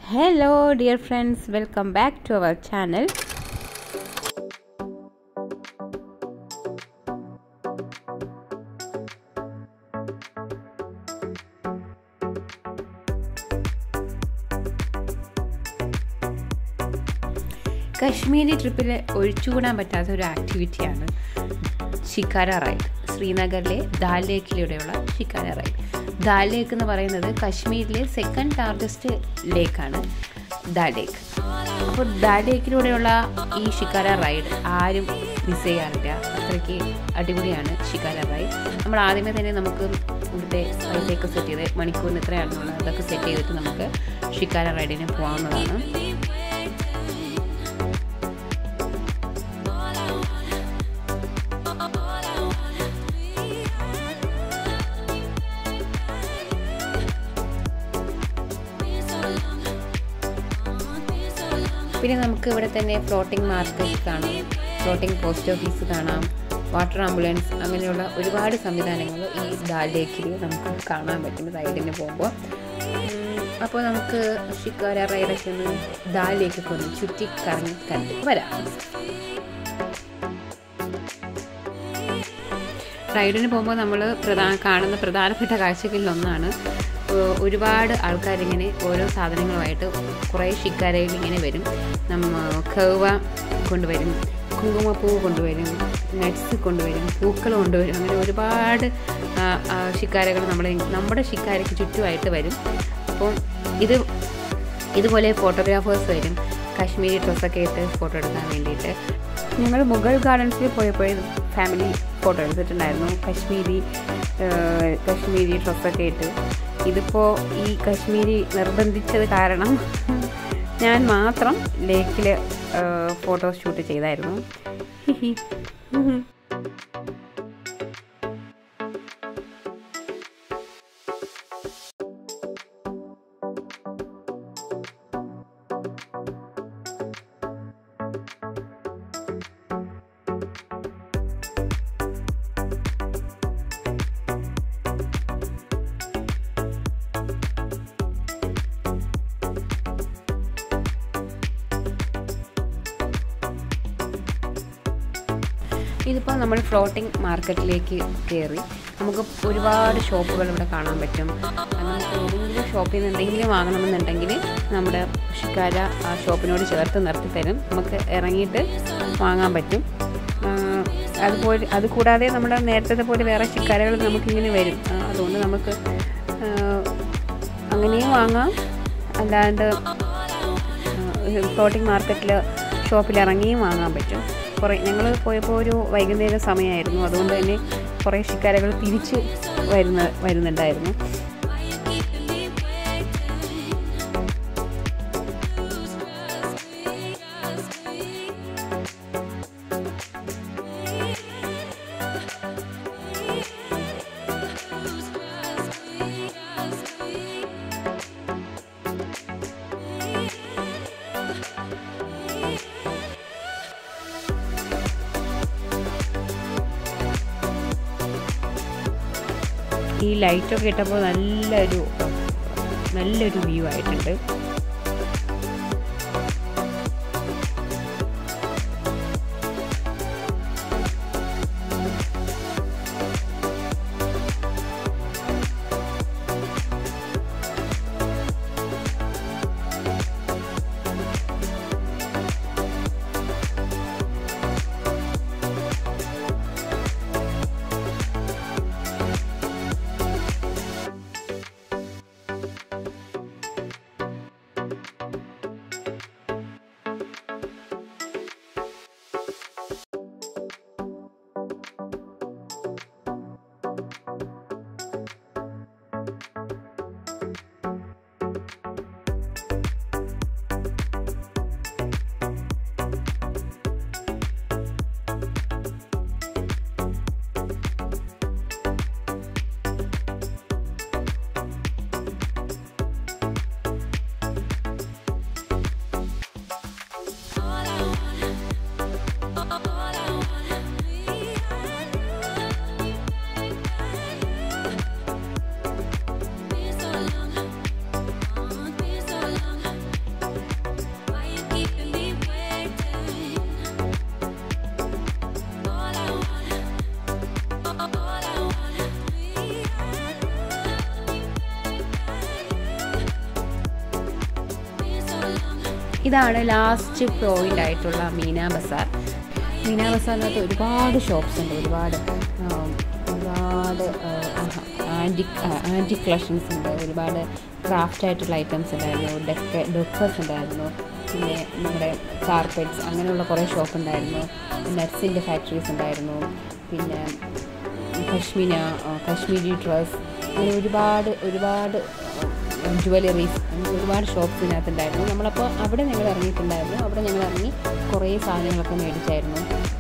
Hello, dear friends, welcome back to our channel. Kashmiri ട്രിപ്പിൽ ഒഴിച്ചുകൂടാൻ പറ്റാത്ത ഒരു ആക്ടിവിറ്റിയാണ് ഷിക്കാര റൈഡ് ശ്രീനഗറിലെ ദാൽ ലേക്കിലൂടെയുള്ള ഷിക്കാര റൈഡ് ദാൽ ലേക്ക് എന്ന് പറയുന്നത് കശ്മീരിലെ സെക്കൻഡ് ലാർജസ്റ്റ് ലേക്കാണ് ദാൽ ലേക്ക് അപ്പോൾ ദാൽ ലേക്കിലൂടെയുള്ള ഈ ഷിക്കാര റൈഡ് ആരും മിസ് ചെയ്യാറില്ല അത്രയ്ക്ക് അടിപൊളിയാണ് ഷിക്കാര റൈഡ് നമ്മൾ ആദ്യമേ തന്നെ നമുക്ക് ഇവിടുത്തെ റൈഡിലേക്ക് സെറ്റ് ചെയ്ത് മണിക്കൂറിന് എത്രയാണെന്നുള്ളത് അതൊക്കെ സെറ്റ് ചെയ്തിട്ട് നമുക്ക് ഷിക്കാര റൈഡിന് പോകാവുന്നതാണ് പിന്നെ നമുക്ക് ഇവിടെ തന്നെ ഫ്ലോട്ടിംഗ് മാർക്കറ്റ് കാണാം ഫ്ലോട്ടിംഗ് പോസ്റ്റ് ഓഫീസ് കാണാം വാട്ടർ ആംബുലൻസ് അങ്ങനെയുള്ള ഒരുപാട് സംവിധാനങ്ങൾ ഈ ദാൽ ലേക്കിൽ നമുക്ക് കാണാൻ പറ്റും റൈഡിന് പോകുമ്പോൾ അപ്പോൾ നമുക്ക് ഷിക്കാര റൈഡൊക്കെ ഒന്ന് ദാൽ ലേക്കൊക്കെ ഒന്ന് ചുറ്റി കറങ്ങി കണ്ട് വരാം റൈഡിന് പോകുമ്പോൾ നമ്മൾ പ്രധാന കാണുന്ന പ്രധാനപ്പെട്ട കാഴ്ചകളിലൊന്നാണ് ഒരുപാട് ആൾക്കാരിങ്ങനെ ഓരോ സാധനങ്ങളുമായിട്ട് കുറേ ഷിക്കാരയിൽ ഇങ്ങനെ വരും നമ്മ കൗവ കൊണ്ടുവരും കുങ്കുമപ്പൂവ് കൊണ്ടുവരും നട്ട്സ് കൊണ്ടുവരും പൂക്കൾ കൊണ്ടുവരും അങ്ങനെ ഒരുപാട് ഷിക്കാരകൾ നമ്മുടെ നമ്മുടെ ഷിക്കാരയ്ക്ക് ചുറ്റുമായിട്ട് വരും അപ്പോൾ ഇത് ഇതുപോലെ ഫോട്ടോഗ്രാഫേഴ്സ് വരും കാശ്മീരി ഡ്രസ്സൊക്കെ ഇട്ട് ഫോട്ടോ എടുക്കാൻ വേണ്ടിയിട്ട് ഞങ്ങൾ മുഗൾ ഗാർഡൻസിൽ പോയപ്പോൾ ഫാമിലി ഫോട്ടോ എടുത്തിട്ടുണ്ടായിരുന്നു കശ്മീരി കശ്മീരി ഡ്രസ്സൊക്കെ ഇട്ട് ഇതിപ്പോൾ ഈ കശ്മീരി നിർബന്ധിച്ചത് കാരണം ഞാൻ മാത്രം ലേക്കിൽ ഫോട്ടോ ഷൂട്ട് ചെയ്തായിരുന്നു ഇതിപ്പോൾ നമ്മൾ ഫ്ലോട്ടിംഗ് മാർക്കറ്റിലേക്ക് കയറി നമുക്ക് ഒരുപാട് ഷോപ്പുകൾ ഇവിടെ കാണാൻ പറ്റും നമുക്ക് ഏതെങ്കിലും ഷോപ്പിൽ നിന്ന് എന്തെങ്കിലും വാങ്ങണമെന്നുണ്ടെങ്കിൽ നമ്മുടെ ഷിക്കാര ആ ഷോപ്പിനോട് ചേർത്ത് നിർത്തി തരും നമുക്ക് ഇറങ്ങിയിട്ട് വാങ്ങാൻ പറ്റും അതുപോലെ അതുകൂടാതെ നമ്മുടെ നേരത്തെ പോലെ വേറെ ഷിക്കാരകൾ നമുക്കിങ്ങനെ വരും അതുകൊണ്ട് നമുക്ക് അങ്ങനെയും വാങ്ങാം അല്ലാണ്ട് ഫ്ലോട്ടിംഗ് മാർക്കറ്റിൽ ഷോപ്പിൽ ഇറങ്ങിയും വാങ്ങാൻ പറ്റും കുറേ ഞങ്ങൾ പോയപ്പോൾ ഒരു വൈകുന്നേരം സമയമായിരുന്നു അതുകൊണ്ട് തന്നെ കുറേ ഷിക്കാരകൾ തിരിച്ച് വരുന്ന വരുന്നുണ്ടായിരുന്നു ഈ ലൈറ്റൊക്കെ ഇട്ടപ്പോൾ നല്ലൊരു നല്ലൊരു വ്യൂ ആയിട്ടുണ്ട് ഇതാണ് ലാസ്റ്റ് പോയിന്റ് ആയിട്ടുള്ള മീന ബസാർ മീന ബസാറിനകത്ത് ഒരുപാട് ഷോപ്സ് ഉണ്ട് ഒരുപാട് ആം, ഒരുപാട് ആൻറ്റി ആൻറ്റി കളക്ഷൻസ് ഉണ്ട് ഒരുപാട് ക്രാഫ്റ്റ് ആയിട്ടുള്ള ഐറ്റംസ് ഉണ്ടായിരുന്നു ഡെക്ക ഡെക്കേഴ്സ് ഉണ്ടായിരുന്നു പിന്നെ നമ്മുടെ കാർപ്പറ്റ്സ് അങ്ങനെയുള്ള കുറേ ഷോപ്പ് ഉണ്ടായിരുന്നു നട്സിൻ്റെ ഫാക്ടറീസ് ഉണ്ടായിരുന്നു പിന്നെ കശ്മീന കശ്മീരി ഡ്രസ് അങ്ങനെ ഒരുപാട് ഒരുപാട് ജുവലറീസ് അങ്ങനെ ഒരുപാട് ഷോപ്സ് ഇതിനകത്തുണ്ടായിരുന്നു നമ്മളപ്പോൾ അവിടെ ഞങ്ങൾ ഇറങ്ങിയിട്ടുണ്ടായിരുന്നു അവിടെ ഞങ്ങൾ ഇറങ്ങി കുറേ സാധനങ്ങളൊക്കെ മേടിച്ചായിരുന്നു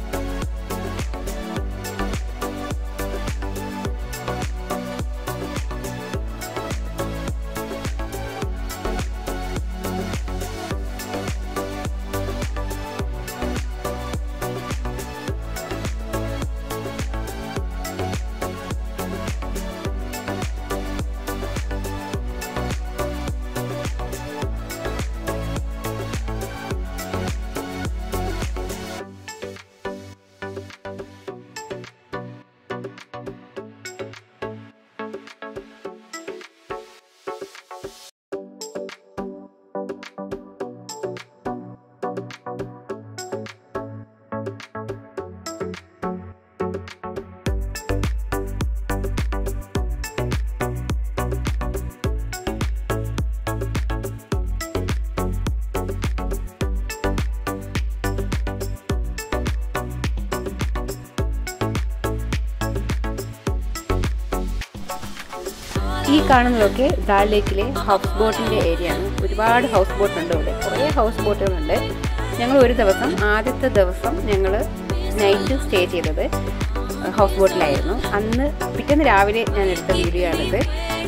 ഈ കാണുന്നതൊക്കെ ദാൽ ലേക്കിലെ ഹൗസ് ബോട്ടിൻ്റെ ഏരിയ ആണ് ഒരുപാട് ഹൗസ് ബോട്ട് ഉണ്ട് ഇവിടെ കുറേ ഹൗസ് ബോട്ടുകളുണ്ട് ഞങ്ങൾ ഒരു ദിവസം ആദ്യത്തെ ദിവസം ഞങ്ങൾ നൈറ്റ് സ്റ്റേ ചെയ്തത് ഹൗസ് ബോട്ടിലായിരുന്നു അന്ന് പിറ്റേന്ന് രാവിലെ ഞാൻ എടുത്ത വീഡിയോ ആണിത്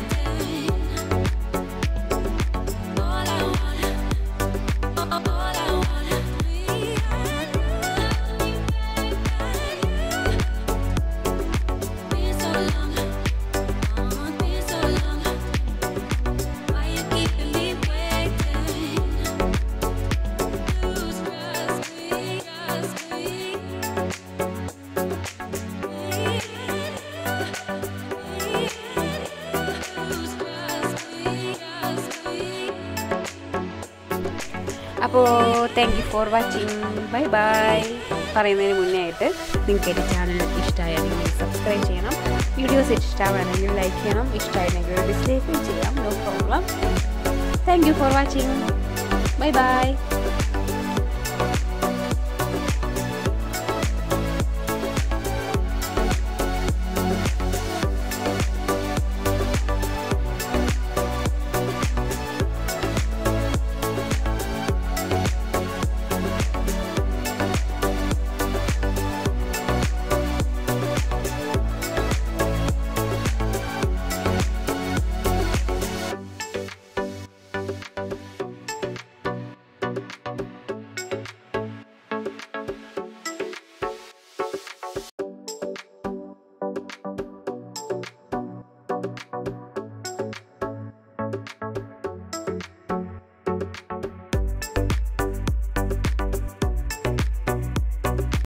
അപ്പോൾ thank you for watching bye bye പറയുന്നതിന് മുന്നേ ആയിട്ട് നിങ്ങൾക്ക് എൻ്റെ ചാനൽ ഇഷ്ടമായെങ്കിൽ സബ്സ്ക്രൈബ് ചെയ്യണം വീഡിയോസ് ഇഷ്ടമാണെങ്കിൽ ലൈക്ക് ചെയ്യണം ഇഷ്ടമായിരുന്നെങ്കിൽ ഡിസ്ലൈക്കും ചെയ്യാം no problem thank you for watching bye by